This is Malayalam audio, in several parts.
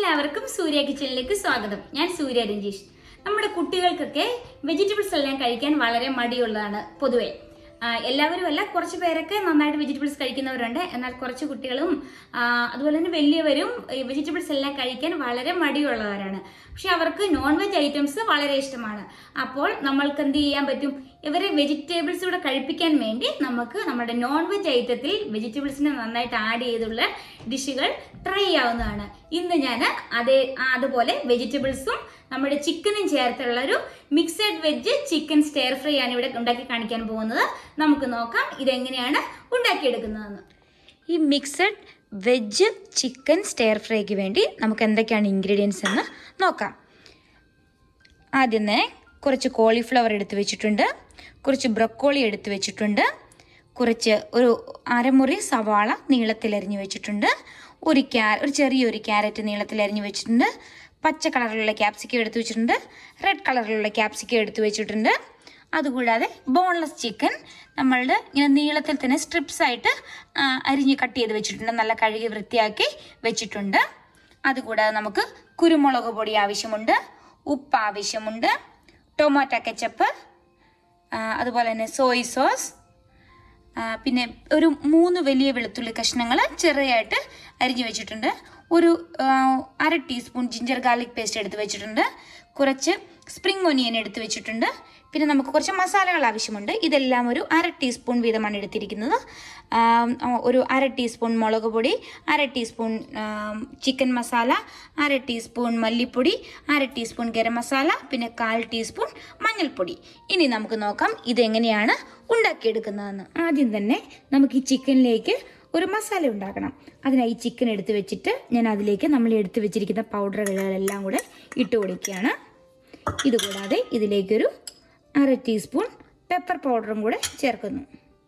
എല്ലാവർക്കും സൂര്യ കിച്ചണിലേക്ക് സ്വാഗതം ഞാൻ സൂര്യ രഞ്ജീഷ് നമ്മുടെ കുട്ടികൾക്കൊക്കെ വെജിറ്റബിൾസ് എല്ലാം കഴിക്കാൻ വളരെ മടിയുള്ളതാണ് പൊതുവെ ആ, എല്ലാവരും അല്ല കുറച്ച് പേരൊക്കെ നന്നായിട്ട് വെജിറ്റബിൾസ് കഴിക്കുന്നവരുണ്ട് എന്നാൽ കുറച്ച് കുട്ടികളും ആ, അതുപോലെ തന്നെ വലിയവരും ഈ വെജിറ്റബിൾസ് എല്ലാം കഴിക്കാൻ വളരെ മടിയുള്ളവരാണ് പക്ഷെ അവർക്ക് നോൺ വെജ് ഐറ്റംസ് വളരെ ഇഷ്ടമാണ് അപ്പോൾ നമ്മൾക്ക് എന്ത് ചെയ്യാൻ പറ്റും ഇവരെ വെജിറ്റബിൾസ് കൂടെ കഴിപ്പിക്കാൻ വേണ്ടി നമുക്ക് നമ്മുടെ നോൺ വെജ് ഐറ്റത്തിൽ വെജിറ്റബിൾസിനെ നന്നായിട്ട് ആഡ് ചെയ്തുള്ള ഡിഷുകൾ ട്രൈ ചെയ്യാവുന്നതാണ് ഇന്ന് ഞാൻ അതേ ആ, അതുപോലെ വെജിറ്റബിൾസും നമ്മുടെ ചിക്കനും ചേർത്തുള്ള ഒരു mixed veg chicken stir fry ആണ് ഇവിടെ ഉണ്ടാക്കി കാണിക്കാൻ പോകുന്നത് നമുക്ക് നോക്കാം ഇതെങ്ങനെയാണ് ഉണ്ടാക്കിയെടുക്കുന്നതെന്ന് ഈ മിക്സഡ് വെജ് ചിക്കൻ സ്റ്റെയർ ഫ്രൈക്ക് വേണ്ടി നമുക്ക് എന്തൊക്കെയാണ് ഇൻഗ്രീഡിയൻസ് എന്ന് നോക്കാം ആദ്യം തന്നെ കുറച്ച് കോളിഫ്ലവർ എടുത്ത് വെച്ചിട്ടുണ്ട് കുറച്ച് ബ്രക്കോളി എടുത്ത് വെച്ചിട്ടുണ്ട് കുറച്ച് ഒരു അരമുറി സവാള നീളത്തിലരിഞ്ഞ് വെച്ചിട്ടുണ്ട് ഒരു ക്യാ ഒരു ചെറിയൊരു ക്യാരറ്റ് നീളത്തിലരിഞ്ഞ് വെച്ചിട്ടുണ്ട് പച്ച കളറിലുള്ള ക്യാപ്സിക്കം എടുത്ത് വെച്ചിട്ടുണ്ട് റെഡ് കളറിലുള്ള ക്യാപ്സിക്കം എടുത്ത് വെച്ചിട്ടുണ്ട് അതുകൂടാതെ ബോൺലെസ് ചിക്കൻ നമ്മളുടെ ഇങ്ങനെ നീളത്തിൽ തന്നെ സ്ട്രിപ്സ് ആയിട്ട് ആ, അരിഞ്ഞ് കട്ട് ചെയ്ത് വെച്ചിട്ടുണ്ട് നല്ല കഴുകി വൃത്തിയാക്കി വെച്ചിട്ടുണ്ട് അതുകൂടാതെ നമുക്ക് കുരുമുളക് പൊടി ആവശ്യമുണ്ട് ഉപ്പ് ആവശ്യമുണ്ട് ടൊമാറ്റോ കെച്ചപ്പ് അതുപോലെ തന്നെ സോയ് സോസ് ആ, പിന്നെ ഒരു മൂന്ന് വലിയ വെളുത്തുള്ളി കഷ്ണങ്ങൾ ചെറിയായിട്ട് അരിഞ്ഞു വെച്ചിട്ടുണ്ട് ഒരു ആ, അര ടീസ്പൂൺ ജിഞ്ചർ ഗാർലിക് പേസ്റ്റ് എടുത്ത് വെച്ചിട്ടുണ്ട് കുറച്ച് സ്പ്രിംഗ് ഒനിയൻ എടുത്ത് വെച്ചിട്ടുണ്ട് പിന്നെ നമുക്ക് കുറച്ച് മസാലകൾ ആവശ്യമുണ്ട് ഇതെല്ലാം ഒരു അര ടീസ്പൂൺ വീതമാണ് എടുത്തിരിക്കുന്നത് ആ, ഒരു അര ടീസ്പൂൺ മുളക് പൊടി അര ടീസ്പൂൺ ആ, ചിക്കൻ മസാല അര ടീസ്പൂൺ മല്ലിപ്പൊടി അര ടീസ്പൂൺ ഗരം മസാല പിന്നെ കാൽ ടീസ്പൂൺ മഞ്ഞൾപ്പൊടി ഇനി നമുക്ക് നോക്കാം ഇതെങ്ങനെയാണ് ഉണ്ടാക്കിയെടുക്കുന്നതെന്ന് ആദ്യം തന്നെ നമുക്ക് ഈ ചിക്കനിലേക്ക് ഒരു മസാല ഉണ്ടാക്കണം അതിനായി ചിക്കൻ എടുത്ത് വെച്ചിട്ട് ഞാൻ അതിലേക്ക് നമ്മൾ എടുത്ത് വെച്ചിരിക്കുന്ന പൗഡറുകളെല്ലാം കൂടെ ഇട്ട് കൊടുക്കുകയാണ് ഇതുകൂടാതെ ഇതിലേക്കൊരു അര ടീസ്പൂൺ പെപ്പർ പൗഡറും കൂടെ ചേർക്കുന്നു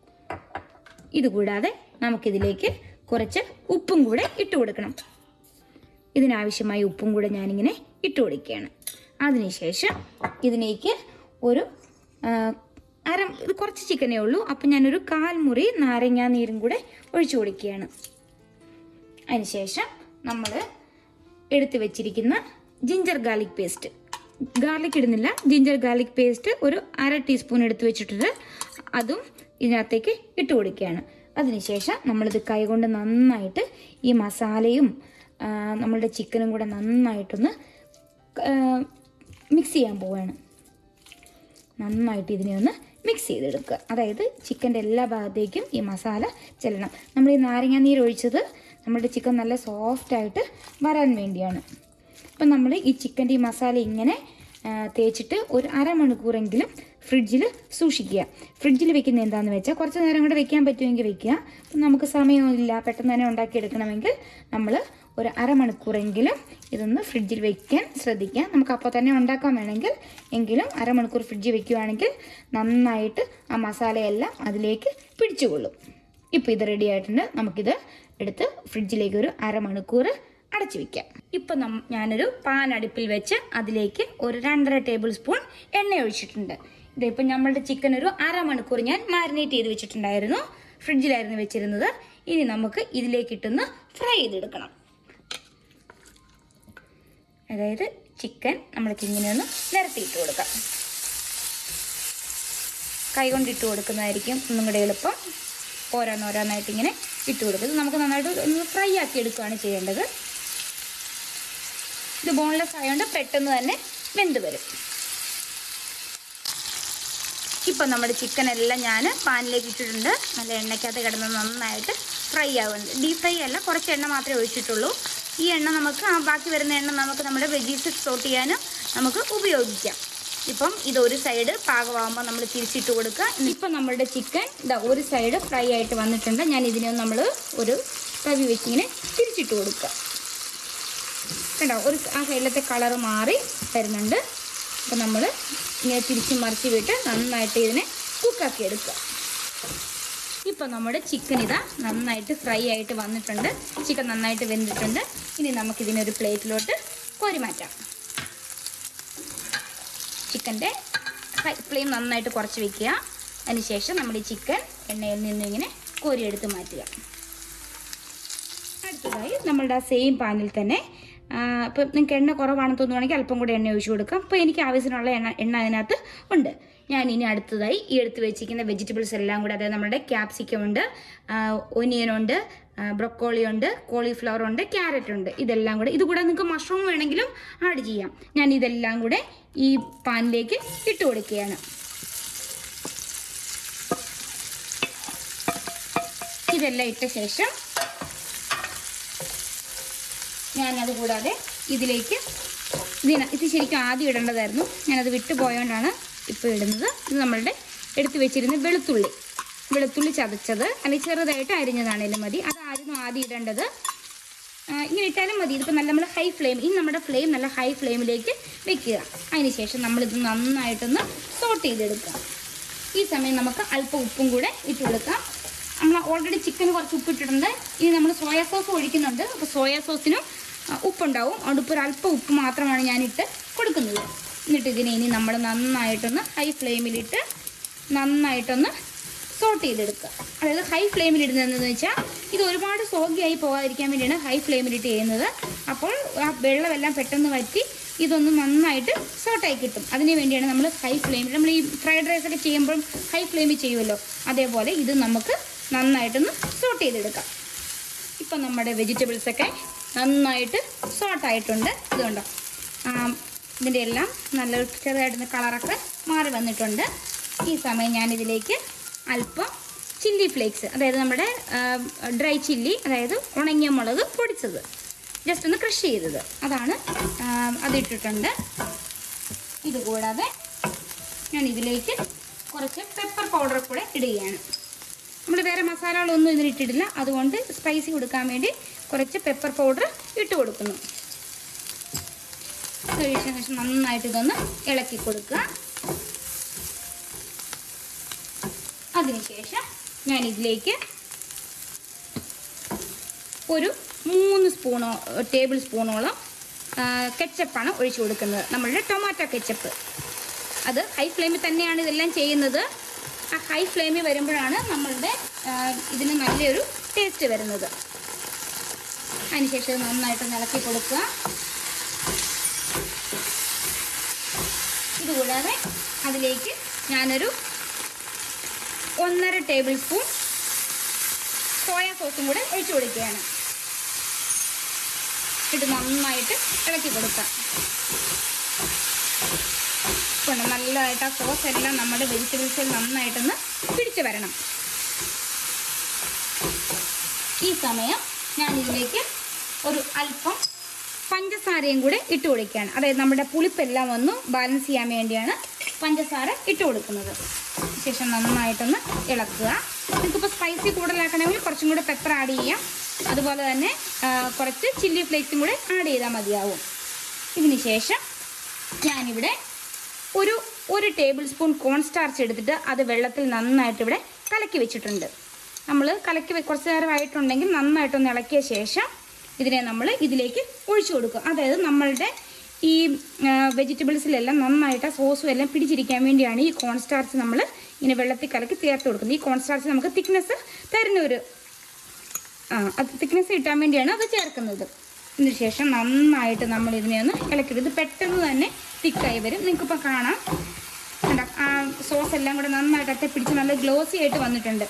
ഇതുകൂടാതെ നമുക്കിതിലേക്ക് കുറച്ച് ഉപ്പും കൂടെ ഇട്ട് കൊടുക്കണം ഇതിനാവശ്യമായ ഉപ്പും കൂടെ ഞാനിങ്ങനെ ഇട്ട് കൊടുക്കുകയാണ് അതിനുശേഷം ഇതിലേക്ക് ഒരു ആ, അര ഇത് കുറച്ച് ചിക്കനേ ഉള്ളൂ അപ്പം ഞാനൊരു കാൽ മുറി നാരങ്ങാ നീരും കൂടെ ഒഴിച്ചു കൊടുക്കുകയാണ് അതിനുശേഷം നമ്മൾ എടുത്തു വെച്ചിരിക്കുന്ന ജിഞ്ചർ ഗാർലിക് പേസ്റ്റ് ഗാർലിക് ഇടുന്നില്ല ജിഞ്ചർ ഗാർലിക് പേസ്റ്റ് ഒരു അര ടീസ്പൂൺ എടുത്ത് വെച്ചിട്ടുണ്ട് അതും ഇതിനകത്തേക്ക് ഇട്ട് കൊടുക്കുകയാണ് അതിനുശേഷം നമ്മളിത് കൈകൊണ്ട് നന്നായിട്ട് ഈ മസാലയും ആ, നമ്മളുടെ ചിക്കനും കൂടെ നന്നായിട്ടൊന്ന് മിക്സ് ചെയ്യാൻ പോവുകയാണ് നന്നായിട്ട് ഇതിനെ ഒന്ന് മിക്സ് ചെയ്തെടുക്കുക അതായത് ചിക്കൻ്റെ എല്ലാ ഭാഗത്തേക്കും ഈ മസാല ചെല്ലണം നമ്മൾ ഈ നാരങ്ങ നീര് ഒഴിച്ചത് നമ്മുടെ ചിക്കൻ നല്ല സോഫ്റ്റ് ആയിട്ട് വരാൻ വേണ്ടിയാണ് അപ്പം നമ്മൾ ഈ ചിക്കൻ്റെ ഈ മസാല ഇങ്ങനെ ആ, തേച്ചിട്ട് ഒരു അരമണിക്കൂറെങ്കിലും ഫ്രിഡ്ജിൽ സൂക്ഷിക്കുക ഫ്രിഡ്ജിൽ വെക്കുന്ന എന്താണെന്ന് വെച്ചാൽ കുറച്ച് നേരം കൂടെ വെക്കാൻ പറ്റുമെങ്കിൽ വെക്കുക അപ്പം നമുക്ക് സമയമില്ല പെട്ടെന്ന് തന്നെ ഉണ്ടാക്കിയെടുക്കണമെങ്കിൽ നമ്മൾ ഒരു അരമണിക്കൂറെങ്കിലും ഇതൊന്ന് ഫ്രിഡ്ജിൽ വെക്കാൻ ശ്രദ്ധിക്കുക നമുക്ക് അപ്പോൾ തന്നെ ഉണ്ടാക്കാൻ വേണമെങ്കിൽ എങ്കിലും അരമണിക്കൂർ ഫ്രിഡ്ജിൽ വെക്കുകയാണെങ്കിൽ നന്നായിട്ട് ആ മസാലയെല്ലാം അതിലേക്ക് പിടിച്ചുകൊള്ളും ഇപ്പോൾ ഇത് റെഡി ആയിട്ടുണ്ട് നമുക്കിത് എടുത്ത് ഫ്രിഡ്ജിലേക്ക് ഒരു അരമണിക്കൂർ അടച്ചു വെക്കാം ഇപ്പം നം ഞാനൊരു പാൻ അടുപ്പിൽ വെച്ച് അതിലേക്ക് ഒരു രണ്ടര ടേബിൾ സ്പൂൺ എണ്ണ ഒഴിച്ചിട്ടുണ്ട് ഇതിപ്പോൾ നമ്മളുടെ ചിക്കൻ ഒരു അരമണിക്കൂർ ഞാൻ മാരിനേറ്റ് ചെയ്ത് വെച്ചിട്ടുണ്ടായിരുന്നു ഫ്രിഡ്ജിലായിരുന്നു വെച്ചിരുന്നത് ഇനി നമുക്ക് ഇതിലേക്ക് ഇട്ടൊന്ന് ഫ്രൈ ചെയ്തെടുക്കണം അതായത് ചിക്കൻ നമ്മൾക്ക് ഇങ്ങനെ ഒന്ന് നിരത്തിയിട്ട് കൊടുക്കാം കൈകൊണ്ട് ഇട്ട് കൊടുക്കുന്നതായിരിക്കും ഒന്നും കൂടെ എളുപ്പം ഓരോന്നോരോന്നായിട്ട് ഇങ്ങനെ ഇട്ട് കൊടുക്കും ഇത് നമുക്ക് നന്നായിട്ട് ഒന്ന് ഫ്രൈ ആക്കി എടുക്കുകയാണ് ചെയ്യേണ്ടത് ഇത് ബോൺലെസ് ആയതുകൊണ്ട് പെട്ടെന്ന് തന്നെ വെന്ത് വരും ഇപ്പം നമ്മുടെ ചിക്കൻ എല്ലാം ഞാൻ പാനിലേക്ക് ഇട്ടിട്ടുണ്ട് നല്ല എണ്ണയ്ക്കകത്ത് കിടന്ന് നന്നായിട്ട് ഫ്രൈ ആവുന്നുണ്ട് ഡീപ് ഫ്രൈ അല്ല കുറച്ച് എണ്ണ മാത്രമേ ഒഴിച്ചിട്ടുള്ളൂ ഈ എണ്ണ നമുക്ക് ആ ബാക്കി വരുന്ന എണ്ണ നമുക്ക് നമ്മുടെ വെജീസ് സോട്ട് ചെയ്യാനും നമുക്ക് ഉപയോഗിക്കാം ഇപ്പം ഇത് ഒരു സൈഡ് പാകമാകുമ്പോൾ നമ്മൾ തിരിച്ചിട്ട് കൊടുക്കുക ഇപ്പം നമ്മളുടെ ചിക്കൻ ഇതാ ഒരു സൈഡ് ഫ്രൈ ആയിട്ട് വന്നിട്ടുണ്ട് ഞാൻ ഇതിനെ നമ്മൾ ഒരു തവി വെച്ചിങ്ങനെ തിരിച്ചിട്ട് കൊടുക്കുക കണ്ടോ ഒരു ആ സൈഡിലത്തെ കളറ് മാറി വരുന്നുണ്ട് അപ്പോൾ നമ്മൾ ഇങ്ങനെ തിരിച്ച് മറിച്ച് വിട്ട് നന്നായിട്ട് ഇതിനെ കുക്കാക്കി എടുക്കുക ഇപ്പോൾ നമ്മുടെ ചിക്കൻ ഇതാ നന്നായിട്ട് ഫ്രൈ ആയിട്ട് വന്നിട്ടുണ്ട് ചിക്കൻ നന്നായിട്ട് വെന്തിട്ടുണ്ട് ഇനി നമുക്കിതിനൊരു പ്ലേറ്റിലോട്ട് കോരി മാറ്റാം ചിക്കൻ്റെ ഫ്ലെയിം നന്നായിട്ട് കുറച്ച് വെക്കുക അതിനുശേഷം നമ്മൾ ഈ ചിക്കൻ എണ്ണയിൽ നിന്നും ഇങ്ങനെ കോരിയെടുത്ത് മാറ്റുക അടുത്തതായി നമ്മളുടെ ആ സെയിം പാനിൽ തന്നെ ഇപ്പം നിങ്ങൾക്ക് എണ്ണ കുറവാണെന്ന് തോന്നുവാണെങ്കിൽ അല്പം കൂടി എണ്ണ ഒഴിച്ചു കൊടുക്കാം അപ്പോൾ എനിക്ക് ആവശ്യത്തിനുള്ള എണ്ണ എണ്ണ അതിനകത്ത് ഉണ്ട് ഞാൻ ഇനി അടുത്തതായി ഈ എടുത്ത് വെച്ചിരിക്കുന്ന വെജിറ്റബിൾസ് എല്ലാം കൂടെ അതായത് നമ്മുടെ ക്യാപ്സിക്കം ഉണ്ട് ഒനിയൻ ഉണ്ട് ബ്രൊക്കോളി ഉണ്ട് കോളിഫ്ലവർ ഉണ്ട് ക്യാരറ്റ് ഉണ്ട് ഇതെല്ലാം കൂടെ ഇത് കൂടെ നിങ്ങൾക്ക് മഷ്റൂം വേണമെങ്കിലും ആഡ് ചെയ്യാം ഞാൻ ഇതെല്ലാം കൂടെ ഈ പാനിലേക്ക് ഇട്ട് കൊടുക്കുകയാണ് ഇതെല്ലാം ഇട്ട ശേഷം ഞാനത് കൂടാതെ ഇതിലേക്ക് ഇതിന ഇത് ശരിക്കും ആദ്യം ഇടേണ്ടതായിരുന്നു ഞാനത് വിട്ടു പോയോണ്ടാണ് ഇപ്പോൾ ഇടുന്നത് ഇത് നമ്മളുടെ എടുത്തു വെച്ചിരുന്ന വെളുത്തുള്ളി വെളുത്തുള്ളി ചതച്ചത് അല്ലെങ്കിൽ ചെറുതായിട്ട് അരിഞ്ഞതാണേലും മതി അതായിരുന്നു ആദ്യം ഇടേണ്ടത് ആ, ഇങ്ങനെ ഇട്ടാലും മതി ഇതിപ്പോൾ നല്ല നമ്മൾ ഹൈ ഫ്ലെയിം ഈ നമ്മുടെ ഫ്ലെയിം നല്ല ഹൈ ഫ്ലെയിമിലേക്ക് വെക്കുക അതിനുശേഷം നമ്മളിത് നന്നായിട്ടൊന്ന് സോട്ട് ചെയ്തെടുക്കുക ഈ സമയം നമുക്ക് അല്പം ഉപ്പും കൂടെ ഇട്ട് കൊടുക്കാം നമ്മൾ ഓൾറെഡി ചിക്കന് കുറച്ച് ഉപ്പ് ഇട്ടിട്ടുണ്ട് ഇനി നമ്മൾ സോയാ സോസ് ഒഴിക്കുന്നുണ്ട് അപ്പോൾ സോയാ സോസിനും ആ, ഉപ്പുണ്ടാവും അതുകൊണ്ട് ഇപ്പോൾ ഒരു അല്പം ഉപ്പ് മാത്രമാണ് ഞാനിട്ട് കൊടുക്കുന്നത് എന്നിട്ട് ഇതിനെ ഇനി നമ്മൾ നന്നായിട്ടൊന്ന് ഹൈ ഫ്ലെയിമിലിട്ട് നന്നായിട്ടൊന്ന് സോട്ട് ചെയ്തെടുക്കുക അതായത് ഹൈ ഫ്ലെയിമിൽ ഇടുന്നതെന്ന് വെച്ചാൽ ഇത് ഒരുപാട് സോഗിയായി പോകാതിരിക്കാൻ വേണ്ടിയാണ് ഹൈ ഫ്ലെയിമിലിട്ട് ചെയ്യുന്നത് അപ്പോൾ ആ വെള്ളമെല്ലാം പെട്ടെന്ന് വറ്റി ഇതൊന്ന് നന്നായിട്ട് സോട്ടായി കിട്ടും അതിന് വേണ്ടിയാണ് നമ്മൾ ഹൈ ഫ്ലെയിമിൽ നമ്മൾ ഈ ഫ്രൈഡ് റൈസ് ഒക്കെ ചെയ്യുമ്പോൾ ഹൈ ഫ്ലെയിമിൽ ചെയ്യുമല്ലോ അതേപോലെ ഇത് നമുക്ക് നന്നായിട്ടൊന്ന് സോട്ട് ചെയ്തെടുക്കാം ഇപ്പം നമ്മുടെ വെജിറ്റബിൾസ് ഒക്കെ നന്നായിട്ട് സോട്ടായിട്ടുണ്ട് ഇതുകൊണ്ടോ ഇതിൻ്റെ എല്ലാം നല്ല ചെറുതായിട്ടൊന്ന് കളറൊക്കെ മാറി വന്നിട്ടുണ്ട് ഈ സമയം ഞാനിതിലേക്ക് അല്പം ചില്ലി ഫ്ലേക്സ് അതായത് നമ്മുടെ ഡ്രൈ ചില്ലി അതായത് ഉണങ്ങിയ മുളക് പൊടിച്ചത് ജസ്റ്റ് ഒന്ന് ക്രഷ് ചെയ്തത് അതാണ് ആ, അതിട്ടിട്ടുണ്ട് ഇതുകൂടാതെ ഞാൻ ഇതിലേക്ക് കുറച്ച് പെപ്പർ പൗഡർ കൂടെ ഇടുകയാണ് നമ്മൾ വേറെ മസാലകളൊന്നും ഇതിലിട്ടിട്ടില്ല അതുകൊണ്ട് സ്പൈസി കൊടുക്കാൻ വേണ്ടി കുറച്ച് പെപ്പർ പൗഡർ ഇട്ട് കൊടുക്കുന്നു കഴിച്ചതിന് ശേഷം നന്നായിട്ട് ഇതൊന്ന് ഇളക്കി കൊടുക്കുക അതിനുശേഷം ഞാൻ ഇതിലേക്ക് ഒരു മൂന്ന് സ്പൂണോ ടേബിൾ സ്പൂണോളം കെച്ചപ്പാണ് ഒഴിച്ചു കൊടുക്കുന്നത് നമ്മളുടെ ടൊമാറ്റോ കെച്ചപ്പ് അത് ഹൈ ഫ്ലെയിമിൽ തന്നെയാണ് ഇതെല്ലാം ചെയ്യുന്നത് ആ ഹൈ ഫ്ലെയിമിൽ വരുമ്പോഴാണ് നമ്മളുടെ ആ, ഇതിന് നല്ലൊരു ടേസ്റ്റ് വരുന്നത് അതിനുശേഷം ഇത് നന്നായിട്ട് ഇളക്കി കൊടുക്കുക ഇതുകൂടാതെ അതിലേക്ക് ഞാനൊരു ഒന്നര ടേബിൾ സ്പൂൺ സോയാ സോസും കൂടെ ഒഴിച്ചു കൊടുക്കുകയാണ് ഇത് നന്നായിട്ട് ഇളക്കി കൊടുക്കാം കൊണ്ട് നല്ലതായിട്ട് ആ സോസ് എല്ലാം നമ്മുടെ വെജിറ്റബിൾസിൽ നന്നായിട്ടൊന്ന് പിടിച്ചു വരണം ഈ സമയം ഞാൻ ഇതിലേക്ക് ഒരു അല്പം പഞ്ചസാരയും കൂടെ ഇട്ട് കൊടുക്കുകയാണ് അതായത് നമ്മുടെ പുളിപ്പെല്ലാം ഒന്ന് ബാലൻസ് ചെയ്യാൻ വേണ്ടിയാണ് പഞ്ചസാര ഇട്ട് കൊടുക്കുന്നത് ശേഷം നന്നായിട്ടൊന്ന് ഇളക്കുക നിങ്ങൾക്കിപ്പോൾ സ്പൈസി കൂടുതലാക്കണമെങ്കിൽ കുറച്ചും കൂടെ പെപ്പർ ആഡ് ചെയ്യാം അതുപോലെ തന്നെ ആ, കുറച്ച് ചില്ലി ഫ്ലേക്സും കൂടെ ആഡ് ചെയ്താൽ മതിയാവും ഇതിന് ശേഷം ഞാനിവിടെ ഒരു ഒരു ടേബിൾ സ്പൂൺ കോൺ സ്റ്റാർച്ച് എടുത്തിട്ട് അത് വെള്ളത്തിൽ നന്നായിട്ട് ഇവിടെ കലക്കി വെച്ചിട്ടുണ്ട് നമ്മൾ കലക്കി വെ- കുറച്ച് നേരമായിട്ടുണ്ടെങ്കിൽ നന്നായിട്ടൊന്ന് ഇളക്കിയ ശേഷം ഇതിനെ നമ്മൾ ഇതിലേക്ക് ഒഴിച്ചു കൊടുക്കും അതായത് നമ്മളുടെ ഈ വെജിറ്റബിൾസിലെല്ലാം നന്നായിട്ട് ആ സോസും എല്ലാം പിടിച്ചിരിക്കാൻ വേണ്ടിയാണ് ഈ കോൺ സ്റ്റാർച്ച് നമ്മൾ ഇങ്ങനെ വെള്ളത്തിൽ കലക്കി ചേർത്ത് കൊടുക്കുന്നത് ഈ കോൺ സ്റ്റാർച്ച് നമുക്ക് തിക്നെസ് തരുന്ന ഒരു ആ അത് തിക്നെസ് കിട്ടാൻ വേണ്ടിയാണ് അത് ചേർക്കുന്നത് ഇതിന് ശേഷം നന്നായിട്ട് നമ്മൾ ഇതിനെ ഒന്ന് ഇളക്കിയിട്ട് ഇത് പെട്ടെന്ന് തന്നെ തിക്കായി വരും നിങ്ങൾക്കിപ്പോൾ കാണാം കണ്ടോ ആ സോസ് എല്ലാം കൂടെ നന്നായിട്ട് അത്തെ പിടിച്ച് നല്ല ഗ്ലോസി ആയിട്ട് വന്നിട്ടുണ്ട്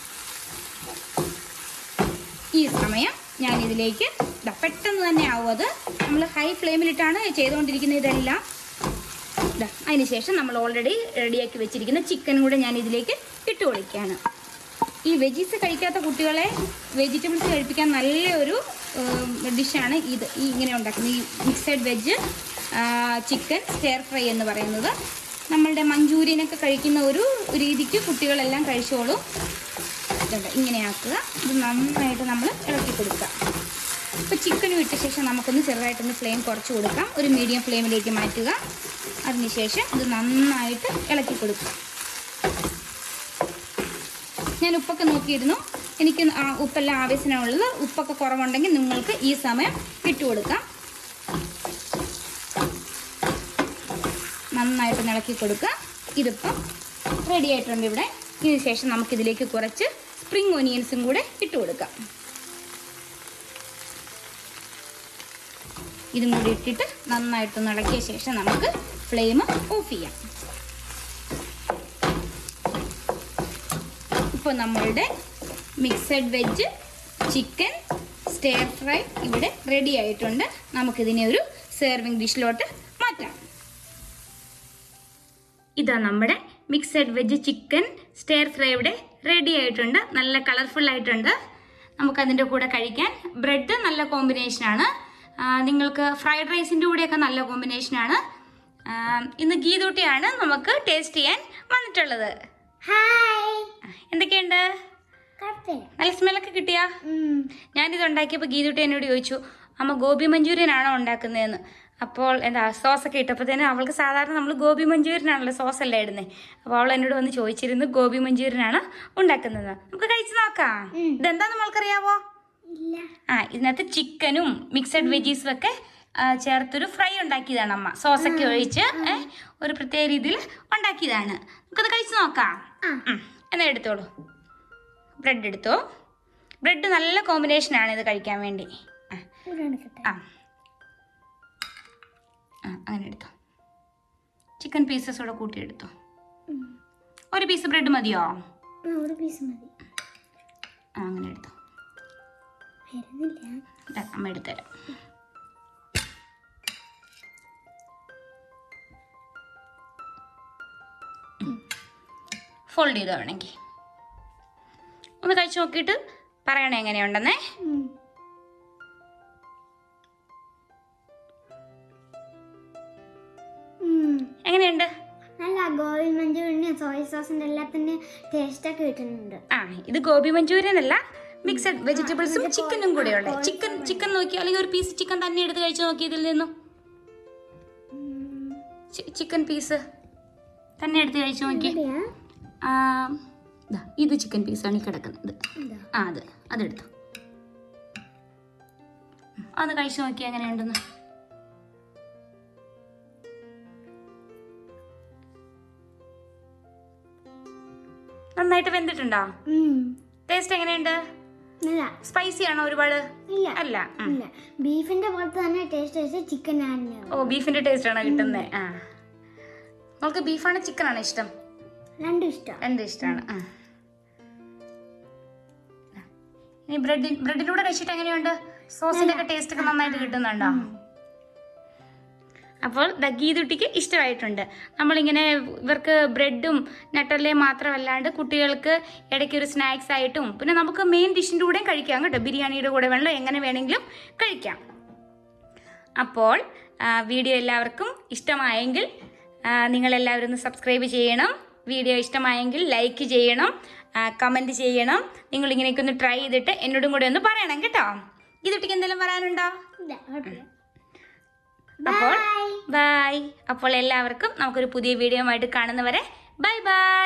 ഈ സമയം ഞാൻ ഇതിലേക്ക് ദാ പെട്ടെന്ന് തന്നെ ആവും അത് നമ്മൾ ഹൈ ഫ്ലെയിമിലിട്ടാണ് ചെയ്തുകൊണ്ടിരിക്കുന്നത് ഇതെല്ലാം ദാ അതിന് ശേഷം നമ്മൾ ഓൾറെഡി റെഡിയാക്കി വെച്ചിരിക്കുന്ന ചിക്കനും കൂടെ ഞാൻ ഇതിലേക്ക് ഇട്ട് കൊടുക്കുകയാണ് ഈ വെജീസ് കഴിക്കാത്ത കുട്ടികളെ വെജിറ്റബിൾസ് കഴിപ്പിക്കാൻ നല്ലൊരു ഡിഷാണ് ഇത് ഈ ഇങ്ങനെ ഉണ്ടാക്കുന്നത് ഈ mixed veg chicken stir fry എന്ന് പറയുന്നത് നമ്മളുടെ മഞ്ചൂരിയനൊക്കെ കഴിക്കുന്ന ഒരു രീതിക്ക് കുട്ടികളെല്ലാം കഴിച്ചോളും ഇതുണ്ട് ഇങ്ങനെ ആക്കുക ഇത് നന്നായിട്ട് നമ്മൾ ഇളക്കി കൊടുക്കുക ഇപ്പോൾ ചിക്കനും ഇട്ട ശേഷം നമുക്കൊന്ന് ചെറുതായിട്ടൊന്ന് ഫ്ലെയിം കുറച്ച് കൊടുക്കാം ഒരു മീഡിയം ഫ്ലെയിമിലേക്ക് മാറ്റുക അതിനുശേഷം ഇത് നന്നായിട്ട് ഇളക്കി കൊടുക്കുക ഞാൻ ഉപ്പൊക്കെ നോക്കിയിരുന്നു എനിക്ക് ആ ഉപ്പെല്ലാം ആവശ്യത്തിനുള്ളത് ഉപ്പൊക്കെ കുറവുണ്ടെങ്കിൽ നിങ്ങൾക്ക് ഈ സമയം ഇട്ട് കൊടുക്കാം നന്നായിട്ട് ഇളക്കി കൊടുക്കുക ഇതിപ്പം റെഡി ആയിട്ടുണ്ട് ഇവിടെ ഇതിന് ശേഷം നമുക്കിതിലേക്ക് കുറച്ച് സ്പ്രിംഗ് ഒനിയൻസും കൂടെ ഇട്ട് കൊടുക്കാം ഇതും കൂടി ഇട്ടിട്ട് നന്നായിട്ടൊന്ന് ഇളക്കിയ ശേഷം നമുക്ക് ഫ്ലെയിം ഓഫ് ചെയ്യാം ഇപ്പോൾ നമ്മളുടെ mixed veg chicken stir fry ഇവിടെ റെഡി ആയിട്ടുണ്ട് നമുക്കിതിനെ ഒരു സെർവിങ് ഡിഷിലോട്ട് മാറ്റാം ഇതാ നമ്മുടെ mixed veg chicken stir fry ഇവിടെ റെഡി ആയിട്ടുണ്ട് നല്ല കളർഫുൾ ആയിട്ടുണ്ട് നമുക്കതിൻ്റെ കൂടെ കഴിക്കാൻ ബ്രെഡ് നല്ല കോമ്പിനേഷനാണ് ആ, നിങ്ങൾക്ക് ഫ്രൈഡ് റൈസിൻ്റെ കൂടെയൊക്കെ നല്ല കോമ്പിനേഷനാണ് ആ, ഇന്ന് ഗീതൂട്ടിയാണ് നമുക്ക് ടേസ്റ്റ് ചെയ്യാൻ വന്നിട്ടുള്ളത് ഹായ് എന്തൊക്കെയുണ്ട് കുഴപ്പമില്ല നല്ല സ്മെല്ലൊക്കെ കിട്ടിയാ ഞാനിത് ഉണ്ടാക്കിയപ്പോൾ ഗീതുട്ടി എന്നോട് ചോദിച്ചു അമ്മ ഗോബി മഞ്ചൂരിയൻ ആണോ ഉണ്ടാക്കുന്നതെന്ന് അപ്പോൾ എന്താ സോസൊക്കെ ഇട്ടപ്പോഴത്തേനും അവൾക്ക് സാധാരണ നമ്മൾ ഗോബി മഞ്ചൂരിയനാണല്ലോ സോസ് അല്ലേ ഇടുന്നത് അപ്പോൾ അവൾ എന്നോട് വന്ന് ചോദിച്ചിരുന്നു ഗോബി മഞ്ചൂരിയനാണ് ഉണ്ടാക്കുന്നത് നമുക്ക് കഴിച്ചു നോക്കാം ഇതെന്താ നമ്മൾക്കറിയാവോ ഇല്ല ആ ഇതിനകത്ത് ചിക്കനും മിക്സഡ് വെജീസും ഒക്കെ ആ, ചേർത്തൊരു ഫ്രൈ ഉണ്ടാക്കിയതാണ് അമ്മ സോസൊക്കെ ഒഴിച്ച് ഏ, ഒരു പ്രത്യേക രീതിയിൽ ഉണ്ടാക്കിയതാണ് നമുക്കത് കഴിച്ചു നോക്കാം ഉം. എന്നാ എടുത്തോളൂ ബ്രെഡ് എടുത്തോ ബ്രെഡ് നല്ല കോമ്പിനേഷനാണ് ഇത് കഴിക്കാൻ വേണ്ടി ആ, ഇവിടെ എടുക്കട്ടെ ആ ആ അങ്ങനെ എടുത്തോ ചിക്കൻ പീസസ് കൂടെ കൂട്ടിയെടുത്തോ ഒരു പീസ് ബ്രെഡ് മതിയോ ആ ഒരു പീസ് മതി ആ അങ്ങനെ എടുത്തോ വരുന്നില്ല ദാ, അമ്മ എടുത്തുതരാം ഫോൾഡ് ചെയ്തോ വേണമെങ്കിൽ ഒന്ന് കഴിച്ചു നോക്കിയിട്ട് പറയണേ എങ്ങനെയുണ്ടെന്നേ ഉം. ഉം. എങ്ങനെയുണ്ട് നല്ല ഗോബി മഞ്ചൂരിന് സോയ സോസിന്റെ എല്ലാത്തിന്റെ ടേസ്റ്റ് ഒക്കെ കിട്ടുന്നുണ്ട് ആ ഇത് ഗോബി മഞ്ചൂരിയൻ അല്ല മിക്സഡ് വെജിറ്റബിൾസും ചിക്കനും കൂടെ ഉള്ളത് ചിക്കൻ ചിക്കൻ നോക്കി അല്ലെങ്കിൽ ഒരു പീസ് ചിക്കൻ തന്നെ എടുത്ത് കഴിച്ചു നോക്കി ഇതിൽ നിന്നും ചിക്കൻ പീസ് തന്നെ എടുത്ത് കഴിച്ചു നോക്കി ഇവിടെയാ? ആ, ദാ, ഇത് ചിക്കൻ പീസാണ് ഈ കിടക്കുന്നത് ഇതാ. ആ അത് അതെടുത്തു ഉം, അതൊന്ന് കഴിച്ചു നോക്കി എങ്ങനെയുണ്ടെന്ന് നന്നായിട്ട് വെന്തിട്ടുണ്ടോ ഉം. ടേസ്റ്റ് എങ്ങനെയുണ്ട് നല്ല സ്പൈസി ആണോ ഒരുപാട് ഇല്ല അല്ല ഉം. ഇല്ല ബീഫിന്റെ പോലത്തെ തന്നെ ടേസ്റ്റ് വെച്ച് ചിക്കൻ ആണ് ഓ ബീഫിന്റെ ടേസ്റ്റ് ആണോ കിട്ടുന്നത് ആ നമുക്ക് ബീഫാണ് ചിക്കൻ ആണോ ഇഷ്ടം രണ്ടും ഇഷ്ടം രണ്ടും ഇഷ്ടമാണ് ആ ഇനി ബ്രെഡ് ബ്രെഡിന്റെ കൂടെ കഴിച്ചിട്ട് എങ്ങനെയുണ്ട് സോസിന്റെ ഒക്കെ ടേസ്റ്റ് ഒക്കെ നന്നായിട്ട് കിട്ടുന്നുണ്ടോ അപ്പോൾ ദ ഗീതുട്ടിക്ക് ഇഷ്ടമായിട്ടുണ്ട് നമ്മളിങ്ങനെ ഇവർക്ക് ബ്രെഡും നട്ടല്ലേ മാത്രമല്ലാണ്ട് കുട്ടികൾക്ക് ഇടയ്ക്ക് ഒരു സ്നാക്സ് ആയിട്ടും പിന്നെ നമുക്ക് മെയിൻ ഡിഷിൻ്റെ കൂടെയും കഴിക്കാം കേട്ടോ ബിരിയാണിയുടെ കൂടെ വേണമല്ലോ എങ്ങനെ വേണമെങ്കിലും കഴിക്കാം അപ്പോൾ ആ, വീഡിയോ എല്ലാവർക്കും ഇഷ്ടമായെങ്കിൽ ആ, നിങ്ങളെല്ലാവരും ഒന്ന് സബ്സ്ക്രൈബ് ചെയ്യണം വീഡിയോ ഇഷ്ടമായെങ്കിൽ ലൈക്ക് ചെയ്യണം കമൻറ്റ് ചെയ്യണം നിങ്ങൾ ഇങ്ങനെയൊക്കെ ഒന്ന് ട്രൈ ചെയ്തിട്ട് എന്നോടും കൂടെ ഒന്ന് പറയണം കേട്ടോ ഗീതുട്ടിക്ക് എന്തെങ്കിലും പറയാനുണ്ടോ ഇല്ല കുഴപ്പമില്ല അപ്പോൾ ബൈ അപ്പോൾ എല്ലാവർക്കും നമുക്കൊരു പുതിയ വീഡിയോ ആയിട്ട് കാണുന്നവരെ ബൈ ബൈ